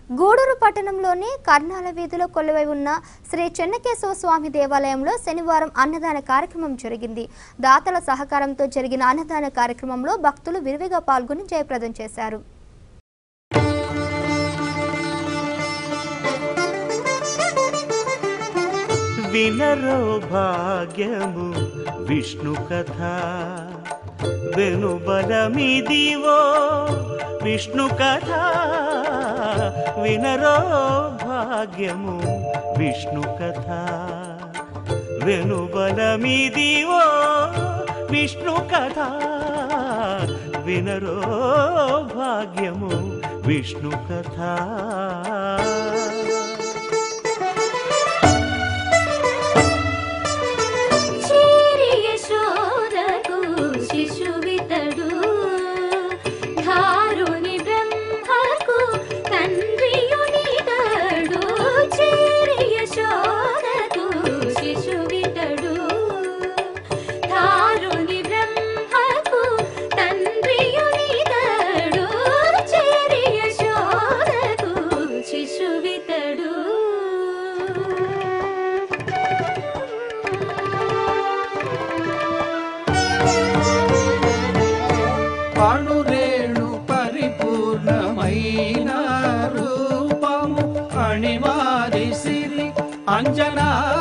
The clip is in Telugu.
గూడూరు పట్టణంలోని కర్నాల వీధిలో కొలువై ఉన్న శ్రీ చెన్నకేశవ స్వామి దేవాలయంలో శనివారం అన్నదాన కార్యక్రమం జరిగింది దాతల సహకారంతో జరిగిన అన్నదాన కార్యక్రమంలో భక్తులు విరివిగా పాల్గొని జయప్రదం చేశారు వినరో భాగ్యము విష్ణు కథ వెనుబలమిదివో విష్ణు కథ వినరో భాగ్యము విష్ణు కథ వెనుబలమిదివో విష్ణు కథ వినరో భాగ్యము విష్ణు కథ చేరి యశోదకు శిశువితడు ధారుని బ్రహ్మకు తండ్రియునితడు చేరి యశోదకు శిశువితడు ధారుని బ్రహ్మకు తండ్రియునితడు చేరి యశోదకు శిశువితడు అణురేణు పరిపూర్ణమైన రూపము అణిమాది సిరి అంజనా